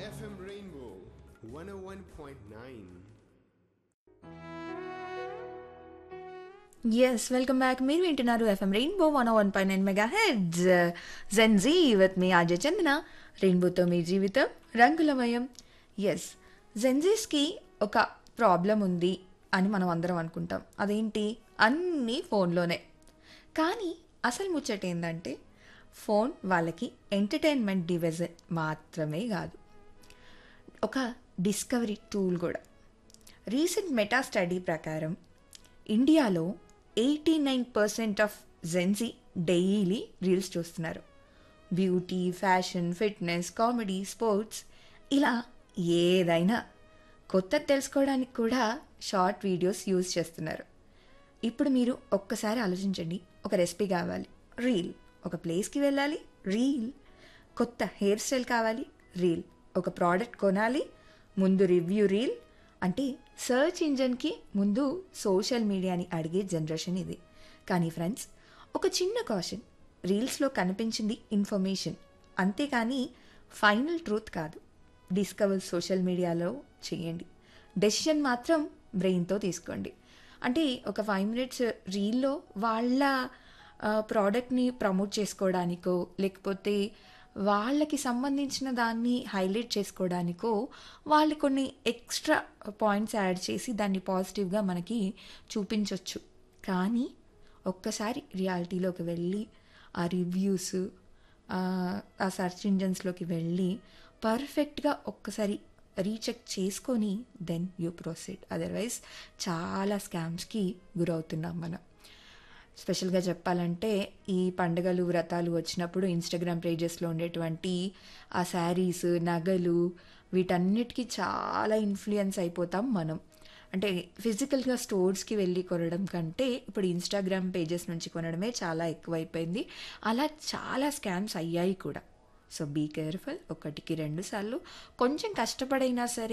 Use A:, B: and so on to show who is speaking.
A: FM Rainbow 101.9.
B: Yes welcome back మీరు వింటున్నారు FM Rainbow one one పై nine megahertz Gen Z with మీ అజయ్ చందన రెయిన్బోతో మీ జీవితం రంగులమయం ఎస్ జెన్జీస్కి ఒక ప్రాబ్లం ఉంది అని మనం అందరం అనుకుంటాం అదేంటి అన్నీ ఫోన్లోనే కానీ అసలు ముచ్చట ఏంటంటే ఫోన్ వాళ్ళకి ఎంటర్టైన్మెంట్ డివైజ్ మాత్రమే కాదు ఒక డిస్కవరీ టూల్ కూడా రీసెంట్ మెటా స్టడీ ప్రకారం ఇండియాలో eighty nine percent of Gen Z daily reels చూస్తున్నారు beauty fashion fitness comedy sports ఇలా ఏదైనా కొత్త తెలుసుకోవడానికి కూడా షార్ట్ వీడియోస్ యూజ్ చేస్తున్నారు ఇప్పుడు మీరు ఒక్కసారి ఆలోచించండి ఒక రెసిపీ కావాలి రీల్ ఒక ప్లేస్కి వెళ్ళాలి రీల్ కొత్త హెయిర్ స్టైల్ కావాలి రీల్ ఒక ప్రోడక్ట్ కొనాలి ముందు రివ్యూ రీల్ అంటే సర్చ్ ఇంజన్కి ముందు సోషల్ మీడియాని అడిగే జనరేషన్ ఇది కానీ ఫ్రెండ్స్ ఒక చిన్న కాషన్ రీల్స్లో కనిపించింది ఇన్ఫర్మేషన్ అంతేకాని ఫైనల్ ట్రూత్ కాదు డిస్కవర్ సోషల్ మీడియాలో చేయండి డెసిషన్ మాత్రం బ్రెయిన్తో తీసుకోండి అంటే ఒక ఫైవ్ మినిట్స్ రీల్లో వాళ్ళ ప్రోడక్ట్ని ప్రమోట్ చేసుకోవడానికో లేకపోతే వాళ్ళకి సంబంధించిన దాన్ని హైలైట్ చేసుకోవడానికో వాళ్ళు కొన్ని ఎక్స్ట్రా పాయింట్స్ యాడ్ చేసి దాన్ని పాజిటివ్గా మనకి చూపించవచ్చు కానీ ఒక్కసారి రియాలిటీలోకి వెళ్ళి ఆ రివ్యూస్ ఆ సర్చ్ ఇంజన్స్లోకి వెళ్ళి పర్ఫెక్ట్గా ఒక్కసారి రీచెక్ చేసుకొని దెన్ యూ ప్రొసీడ్ అదర్వైజ్ చాలా స్కామ్స్కి గురవుతున్నాం మనం స్పెషల్గా చెప్పాలంటే ఈ పండుగలు వ్రతాలు వచ్చినప్పుడు ఇన్స్టాగ్రామ్ పేజెస్లో ఉండేటువంటి ఆ శారీస్ నగలు వీటన్నిటికీ చాలా ఇన్ఫ్లుయెన్స్ అయిపోతాం మనం అంటే ఫిజికల్గా స్టోర్స్కి వెళ్ళి కొనడం కంటే ఇప్పుడు ఇన్స్టాగ్రామ్ పేజెస్ నుంచి కొనడమే చాలా ఎక్కువైపోయింది అలా చాలా స్కామ్స్ అయ్యాయి కూడా సో బీ కేర్ఫుల్ ఒకటికి రెండు సార్లు కొంచెం కష్టపడైనా సరే